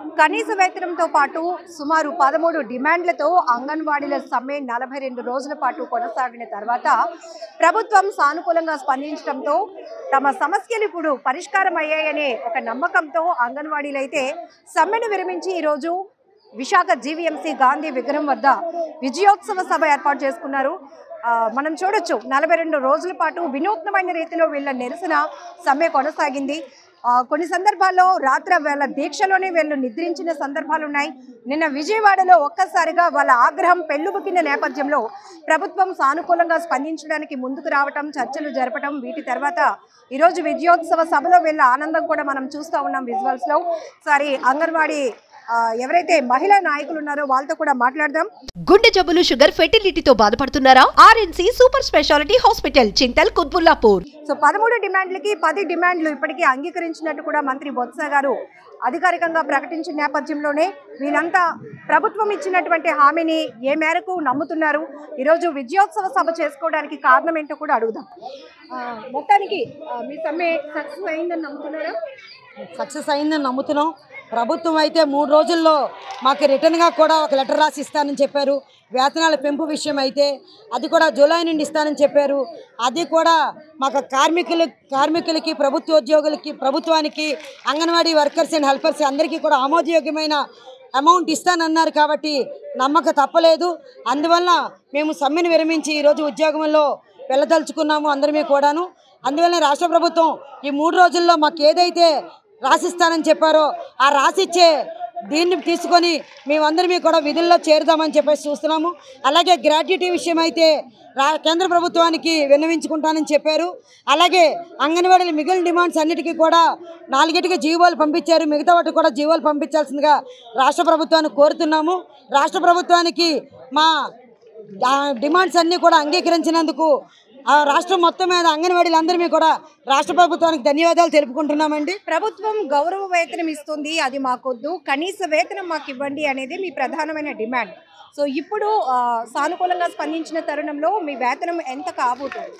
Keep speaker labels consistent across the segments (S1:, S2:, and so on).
S1: కనీస వేతనంతో పాటు సుమారు పదమూడు డిమాండ్లతో అంగన్వాడీల సమ్మె నలభై రెండు రోజుల పాటు కొనసాగిన తర్వాత ప్రభుత్వం సానుకూలంగా స్పందించడంతో తమ సమస్యలు ఇప్పుడు పరిష్కారం అయ్యాయనే ఒక నమ్మకంతో అంగన్వాడీలు అయితే సమ్మెను విరమించి ఈరోజు విశాఖ జీవీఎంసీ గాంధీ విగ్రహం వద్ద విజయోత్సవ సభ ఏర్పాటు చేసుకున్నారు ఆ, మనం చూడొచ్చు నలభై రెండు రోజుల పాటు వినూత్నమైన రీతిలో వీళ్ళ నిరసన సమ్మె కొనసాగింది ఆ, కొన్ని సందర్భాల్లో రాత్రి వేళ దీక్షలోనే వీళ్ళు నిద్రించిన సందర్భాలు ఉన్నాయి నిన్న విజయవాడలో ఒక్కసారిగా వాళ్ళ ఆగ్రహం పెళ్లుబుకిన నేపథ్యంలో ప్రభుత్వం సానుకూలంగా స్పందించడానికి ముందుకు రావటం చర్చలు జరపటం వీటి తర్వాత ఈరోజు విజయోత్సవ సభలో వీళ్ళ ఆనందం కూడా మనం చూస్తూ ఉన్నాం విజువల్స్ లో సారీ అంగన్వాడీ ఆ, ఎవరైతే మహిళా నాయకులు ఉన్నారో వాళ్ళతో కూడా మాట్లాడదాం
S2: గుండె జబ్బులు షుగర్ ఫెర్టిలిటీతో బాధపడుతున్నారా RNC super speciality hospital Chintal Qutbullapur
S1: so పదమూడు డిమాండ్లకి పది డిమాండ్లు ఇప్పటికీ అంగీకరించినట్టు కూడా మంత్రి బొత్స గారు అధికారికంగా ప్రకటించిన నేపథ్యంలోనే వీళ్ళంతా ప్రభుత్వం ఇచ్చినటువంటి హామీని ఏ మేరకు నమ్ముతున్నారు ఈరోజు విజయోత్సవ సభ చేసుకోవడానికి కారణం ఏంటో కూడా అడుగుదాం ఆ, మొత్తానికి ఆ, మీ సమ్మె సక్సెస్ అయిందని నమ్ముతున్నారా
S3: సక్సెస్ అయిందని నమ్ముతున్నాం ప్రభుత్వం అయితే మూడు రోజుల్లో మాకు రిటర్న్గా కూడా ఒక లెటర్ రాసి ఇస్తానని చెప్పారు వేతనాల పెంపు విషయం అయితే అది కూడా జూలై నుండి ఇస్తానని చెప్పారు అది కూడా మాకు కార్మికులు కార్మికులకి ప్రభుత్వ ఉద్యోగులకి ప్రభుత్వానికి అంగన్వాడీ వర్కర్స్ అండ్ హెల్పర్స్ అందరికీ కూడా ఆమోదయోగ్యమైన అమౌంట్ ఇస్తానన్నారు కాబట్టి నమ్మక తప్పలేదు అందువల్ల మేము సమ్మెను విరమించి ఈరోజు ఉద్యోగంలో వెళ్ళదలుచుకున్నాము అందరమే కూడాను అందువల్ల రాష్ట్ర ప్రభుత్వం ఈ మూడు రోజుల్లో మాకు ఏదైతే రాసిస్తానని చెప్పారో ఆ రాసిచ్చే దీన్ని తీసుకొని మేమందరమీ కూడా విధుల్లో చేరుదామని చెప్పేసి చూస్తున్నాము అలాగే గ్రాట్యుటీ విషయం అయితే రా కేంద్ర ప్రభుత్వానికి విన్నవించుకుంటానని చెప్పారు అలాగే అంగన్వాడీల మిగిలిన డిమాండ్స్ అన్నిటికీ కూడా నాలుగిటికి జీవోలు పంపించారు మిగతా వాటికి కూడా జీవోలు పంపించాల్సిందిగా రాష్ట్ర ప్రభుత్వాన్ని కోరుతున్నాము రాష్ట్ర ప్రభుత్వానికి మా ఆ డిమాండ్స్ అన్నీ కూడా అంగీకరించినందుకు ఆ రాష్ట్రం మొత్తం మీద అంగన్వాడీలందరినీ కూడా రాష్ట్ర ప్రభుత్వానికి ధన్యవాదాలు తెలుపుకుంటున్నామండి
S1: ప్రభుత్వం గౌరవ వేతనం ఇస్తుంది అది మాకొద్దు కనీస వేతనం మాకు ఇవ్వండి అనేది మీ ప్రధానమైన డిమాండ్ సో ఇప్పుడు ఆ, సానుకూలంగా స్పందించిన తరుణంలో మీ వేతనం ఎంత కాబోతుంది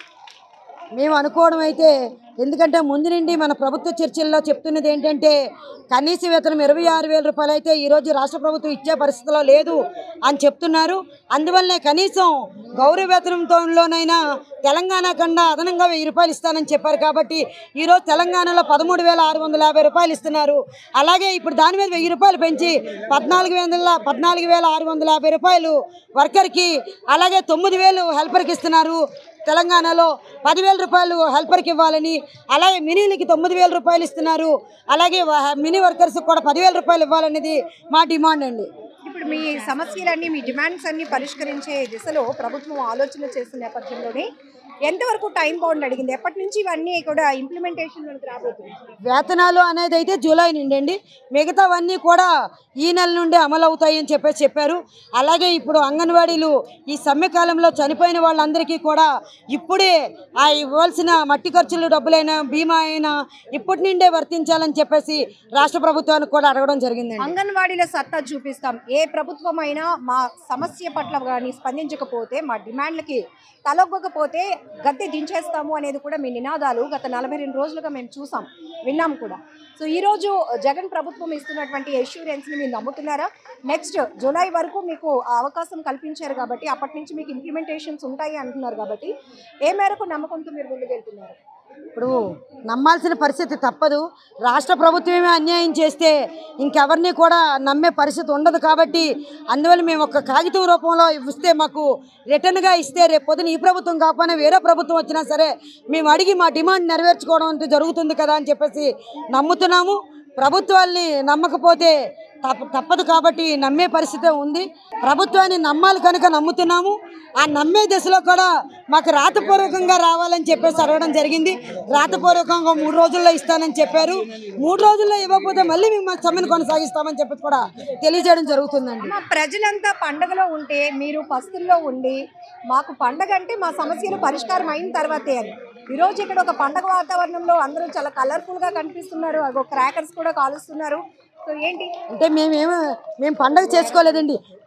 S3: మేము అనుకోవడం అయితే ఎందుకంటే ముందు నుండి మన ప్రభుత్వ చర్చల్లో చెప్తున్నది ఏంటంటే కనీస వేతనం ఇరవై ఆరు వేల రూపాయలు అయితే ఈరోజు రాష్ట్ర ప్రభుత్వం ఇచ్చే పరిస్థితిలో లేదు అని చెప్తున్నారు అందువల్లనే కనీసం గౌరవ వేతనంతోనైనా తెలంగాణ కన్నా అదనంగా వెయ్యి రూపాయలు ఇస్తానని చెప్పారు కాబట్టి ఈరోజు తెలంగాణలో పదమూడు వేల ఆరు వందల యాభై రూపాయలు ఇస్తున్నారు అలాగే ఇప్పుడు దాని మీద వెయ్యి రూపాయలు పెంచి పద్నాలుగు వేల పద్నాలుగు వేల ఆరు వందల యాభై రూపాయలు వర్కర్కి అలాగే తొమ్మిది వేలు హెల్పర్కి ఇస్తున్నారు తెలంగాణలో పదివేల రూపాయలు హెల్పర్కి ఇవ్వాలని అలాగే మినీలకి తొమ్మిది వేల రూపాయలు ఇస్తున్నారు అలాగే వ- మినీ వర్కర్స్కి కూడా పదివేల రూపాయలు ఇవ్వాలనేది మా డిమాండ్ అండి
S1: ఇప్పుడు మీ సమస్యలన్నీ మీ డిమాండ్స్ అన్ని పరిష్కరించే దిశలో ప్రభుత్వం ఆలోచన చేసిన నేపథ్యంలోనే ఎంతవరకు టైం బౌండ్ అడిగింది ఎప్పటి నుంచి ఇవన్నీ కూడా ఇంప్లిమెంటేషన్ మనకు రాబోతుంది
S3: వేతనాలు అనేది అయితే జూలై నుండి అండి మిగతావన్నీ కూడా ఈ నెల నుండి అమలు అవుతాయి అని చెప్పేసి చెప్పారు అలాగే ఇప్పుడు అంగన్వాడీలు ఈ సమ్మె కాలంలో చనిపోయిన వాళ్ళందరికీ కూడా ఇప్పుడే ఆ ఇవ్వాల్సిన మట్టి ఖర్చులు డబ్బులైనా బీమా అయినా ఇప్పటి నుండే వర్తించాలని చెప్పేసి రాష్ట్ర ప్రభుత్వానికి కూడా అడగడం జరిగిందండి
S1: అంగన్వాడీల సత్తా చూపిస్తాం ఏ ప్రభుత్వం అయినా మా సమస్య పట్ల కానీ స్పందించకపోతే మా డిమాండ్లకి తలొగ్గకపోతే గద్దె దించేస్తాము అనేది కూడా మీ నినాదాలు గత నలభై రెండు రోజులుగా మేము చూసాం విన్నాం కూడా సో ఈరోజు జగన్ ప్రభుత్వం ఇస్తున్నటువంటి అష్యూరెన్స్ని మీరు నమ్ముతున్నారా నెక్స్ట్ జూలై వరకు మీకు ఆ అవకాశం కల్పించారు కాబట్టి అప్పటి నుంచి మీకు ఇంప్లిమెంటేషన్స్ ఉంటాయి అంటున్నారు కాబట్టి ఏ మేరకు నమ్మకంతో మీరు ముందుకెళ్తున్నారు
S3: ఇప్పుడు నమ్మాల్సిన పరిస్థితి తప్పదు రాష్ట్ర ప్రభుత్వమే అన్యాయం చేస్తే ఇంకెవరిని కూడా నమ్మే పరిస్థితి ఉండదు కాబట్టి అందువల్ల మేము ఒక కాగితం రూపంలో ఇస్తే మాకు రిటర్న్గా ఇస్తే రేపు పొద్దున ఈ ప్రభుత్వం కాకపోయినా వేరే ప్రభుత్వం వచ్చినా సరే మేము అడిగి మా డిమాండ్ నెరవేర్చుకోవడం అంటూ జరుగుతుంది కదా అని చెప్పేసి నమ్ముతున్నాము ప్రభుత్వాల్ని నమ్మకపోతే తప్ప తప్పదు కాబట్టి నమ్మే పరిస్థితి ఉంది ప్రభుత్వాన్ని నమ్మాలి కనుక నమ్ముతున్నాము ఆ నమ్మే దశలో కూడా మాకు రాతపూర్వకంగా రావాలని చెప్పేసి అడగడం జరిగింది రాతపూర్వకంగా మూడు రోజుల్లో ఇస్తానని చెప్పారు మూడు రోజుల్లో ఇవ్వకపోతే మళ్ళీ మేము మా సమ్మెను కొనసాగిస్తామని చెప్పేసి కూడా తెలియజేయడం జరుగుతుందండి
S1: మా ప్రజలంతా పండగలో ఉంటే మీరు పస్తుల్లో ఉండి మాకు పండగ అంటే మా సమస్యలు పరిష్కారం అయిన తర్వాతే అని ఈరోజు ఇక్కడ ఒక పండగ వాతావరణంలో అందరూ చాలా కలర్ఫుల్ గా కనిపిస్తున్నారు అగో క్రాకర్స్ కూడా కాలుస్తున్నారు సో ఏంటి
S3: అంటే మేమేమో మేము పండగ చేసుకోలేదండి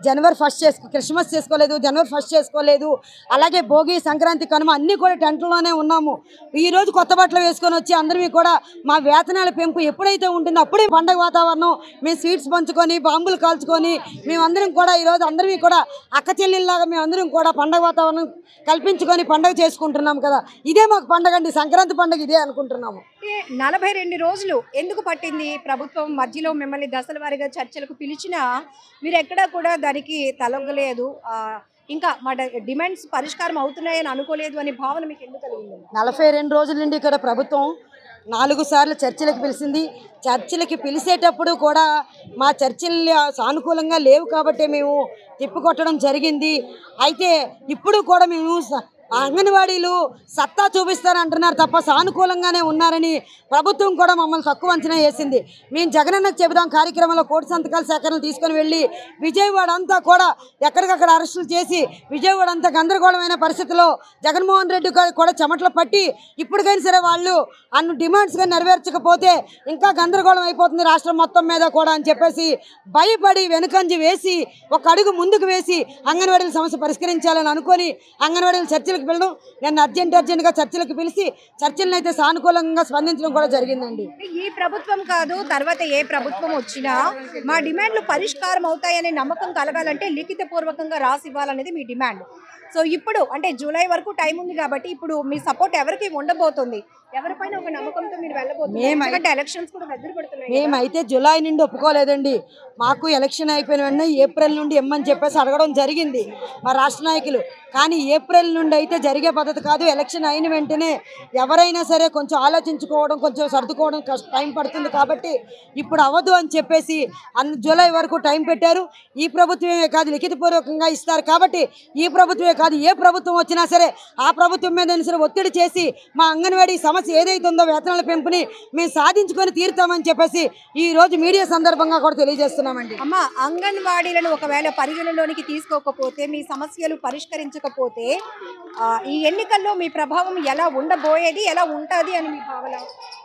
S3: జనవరి ఫస్ట్ చేసుకో క్రిస్మస్ చేసుకోలేదు జనవరి ఫస్ట్ చేసుకోలేదు అలాగే భోగి సంక్రాంతి కనుమ అన్నీ కూడా టెంట్లోనే ఉన్నాము ఈ రోజు కొత్త బట్టలు వేసుకొని వచ్చి అందరివి కూడా మా వేతనాల పెంపు ఎప్పుడైతే ఉంటుందో అప్పుడే పండగ వాతావరణం మేము స్వీట్స్ పంచుకొని బాంబులు కాల్చుకొని మేమందరం కూడా ఈరోజు అందరివి కూడా అక్క చెల్లెల్లాగా మేమందరం కూడా పండగ వాతావరణం కల్పించుకొని పండగ చేసుకుంటున్నాం కదా ఇదే మాకు పండగ అండి సంక్రాంతి పండగ ఇదే అనుకుంటున్నాము
S1: అంటే నలభై రెండు రోజులు ఎందుకు పట్టింది ప్రభుత్వం మధ్యలో మిమ్మల్ని దశల వారీగా చర్చలకు పిలిచినా మీరు ఎక్కడా కూడా దానికి తలొగ్గలేదు ఆ, ఇంకా మా డ- డిమాండ్స్ పరిష్కారం అవుతున్నాయని అనుకోలేదు అనే భావన మీకు ఎందుకు కలిగింది
S3: నలభై రెండు రోజుల నుండి ఇక్కడ ప్రభుత్వం నాలుగు సార్లు చర్చలకు పిలిచింది చర్చలకి పిలిచేటప్పుడు కూడా మా చర్చలు సానుకూలంగా లేవు కాబట్టి మేము తిప్పికొట్టడం జరిగింది అయితే ఇప్పుడు కూడా మేము స- అంగన్వాడీలు సత్తా చూపిస్తారంటున్నారు తప్ప సానుకూలంగానే ఉన్నారని ప్రభుత్వం కూడా మమ్మల్ని తక్కువ అంచనా వేసింది మేము జగనన్నకు చెబుదాం కార్యక్రమంలో కోటి సంతకాల సేకరణ తీసుకొని వెళ్ళి విజయవాడ అంతా కూడా ఎక్కడికక్కడ అరెస్టులు చేసి విజయవాడ అంతా గందరగోళమైన పరిస్థితిలో జగన్మోహన్ రెడ్డి గారు కూడా చెమటలు పట్టి ఇప్పటికైనా సరే వాళ్ళు అన్ని డిమాండ్స్గా నెరవేర్చకపోతే ఇంకా గందరగోళం అయిపోతుంది రాష్ట్రం మొత్తం మీద కూడా అని చెప్పేసి భయపడి వెనుకంజి వేసి ఒక అడుగు ముందుకు వేసి అంగన్వాడీల సమస్య పరిష్కరించాలని అనుకొని అంగన్వాడీల చర్చలకు వెళ్ళడం నేను అర్జెంట్ అర్జెంట్గా చర్చలకు పిలిచి చర్చలను అయితే సానుకూలంగా స్పందించడం కూడా జరిగిందండి
S1: అంటే ఈ ప్రభుత్వం కాదు తర్వాత ఏ ప్రభుత్వం వచ్చినా మా డిమాండ్లు పరిష్కారం అవుతాయనే నమ్మకం కలగాలంటే లిఖిత పూర్వకంగా రాసి ఇవ్వాలనేది మీ డిమాండ్ సో ఇప్పుడు అంటే జూలై వరకు టైం ఉంది కాబట్టి ఇప్పుడు మీ సపోర్ట్ ఎవరికి ఉండబోతుంది ఎవరిపైన ఒక నమ్మకంతో మీరు వెళ్ళబోతున్నారు
S3: మేమై-
S1: ఎందుకంటే ఎలక్షన్స్ కూడా దగ్గర పడుతున్నాయి కదా.
S3: మేమైతే జూలై నుండి ఒప్పుకోలేదండి మాకు ఎలక్షన్ అయిపోయిన వెంటనే ఏప్రిల్ నుండి ఇమ్మని చెప్పేసి అడగడం జరిగింది మా రాష్ట్ర నాయకులు కానీ ఏప్రిల్ నుండి అయితే జరిగే పద్ధతి కాదు ఎలక్షన్ అయిన వెంటనే ఎవరైనా సరే కొంచెం ఆలోచించుకోవడం కొంచెం సర్దుకోవడం కష్ట టైం పడుతుంది కాబట్టి ఇప్పుడు అవ్వదు అని చెప్పేసి అన్ని జూలై వరకు టైం పెట్టారు ఈ ప్రభుత్వమే కాదు లిఖితపూర్వకంగా ఇస్తారు కాబట్టి ఈ ప్రభుత్వమే కాదు ఏ ప్రభుత్వం వచ్చినా సరే ఆ ప్రభుత్వం మీద సరే ఒత్తిడి చేసి మా అంగన్వాడీ సమస్య ఏదైతే ఉందో వేతనాల పెంపుని మేము సాధించుకొని తీరుతామని చెప్పేసి ఈ రోజు మీడియా సందర్భంగా కూడా తెలియజేస్తున్నామండి
S1: అమ్మ అంగన్వాడీలను ఒకవేళ పరిగణలోనికి తీసుకోకపోతే మీ సమస్యలు పరిష్కరించకపోతే ఆ, ఈ ఎన్నికల్లో మీ ప్రభావం ఎలా ఉండబోయేది ఎలా ఉంటుంది అని మీ భావన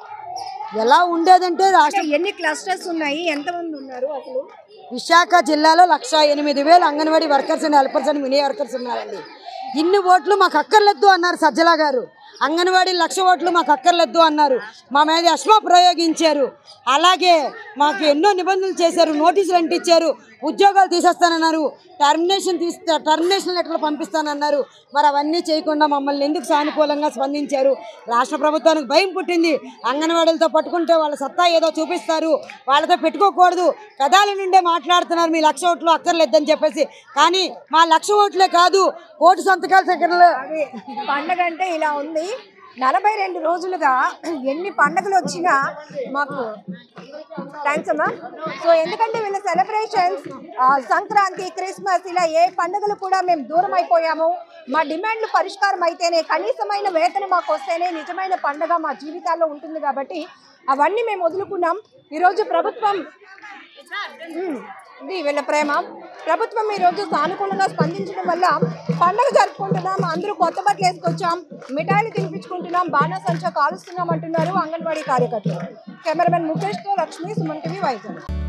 S3: ఎలా ఉండేదంటే రాష్ట్ర
S1: అంటే ఎన్ని క్లస్టర్స్ ఉన్నాయి ఎంతమంది ఉన్నారు అసలు
S3: విశాఖ జిల్లాలో లక్ష ఎనిమిది వేలు anganwadi workers and helpers and mini workers ఉన్నారండి ఇన్ని ఓట్లు మాకు అక్కర్లేదు అన్నారు సజ్జలా గారు అంగన్వాడీ లక్ష ఓట్లు మాకు అక్కర్లేదు అన్నారు మా మీద అశ్మ ప్రయోగించారు అలాగే మాకు ఎన్నో నిబంధనలు చేశారు నోటీసులు అంటించారు ఉద్యోగాలు తీసేస్తానన్నారు టర్మినేషన్ తీస్తే టర్మినేషన్ లెటర్లు పంపిస్తానన్నారు మరి అవన్నీ చేయకుండా మమ్మల్ని ఎందుకు సానుకూలంగా స్పందించారు రాష్ట్ర ప్రభుత్వానికి భయం పుట్టింది అంగన్వాడీలతో పట్టుకుంటే వాళ్ళ సత్తా ఏదో చూపిస్తారు వాళ్ళతో పెట్టుకోకూడదు పెదాల నుండే మాట్లాడుతున్నారు మీ లక్ష ఓట్లు అక్కర్లేదని చెప్పేసి కానీ మా లక్ష ఓట్లే కాదు కోటి సంతకాల సేకరణలో
S1: అదే పండగ అంటే ఇలా ఉంది నలభై రెండు రోజులుగా ఎన్ని పండగలు వచ్చినా మాకు థ్యాంక్స్ అమ్మా సో ఎందుకంటే వీళ్ళ సెలబ్రేషన్స్ సంక్రాంతి క్రిస్మస్ ఇలా ఏ పండుగలు కూడా మేము దూరం అయిపోయాము మా డిమాండ్లు పరిష్కారం అయితేనే కనీసమైన వేతనం మాకు వస్తేనే నిజమైన పండగ మా జీవితాల్లో ఉంటుంది కాబట్టి అవన్నీ మేము వదులుకున్నాం ఈరోజు ప్రభుత్వం ఉమ్, ఇది వీళ్ళ ప్రేమ ప్రభుత్వం ఈరోజు సానుకూలంగా స్పందించడం వల్ల పండగ జరుపుకుంటున్నాం అందరూ కొత్త బట్టలు వేసుకొచ్చాం మిఠాయిలు తినిపించుకుంటున్నాం బాణాసంచా కాలుస్తున్నాం అంటున్నారు అంగన్వాడీ కార్యకర్తలు కెమెరామెన్ ముఖేష్తో లక్ష్మి సుమన్ టీవీ వైజాగ్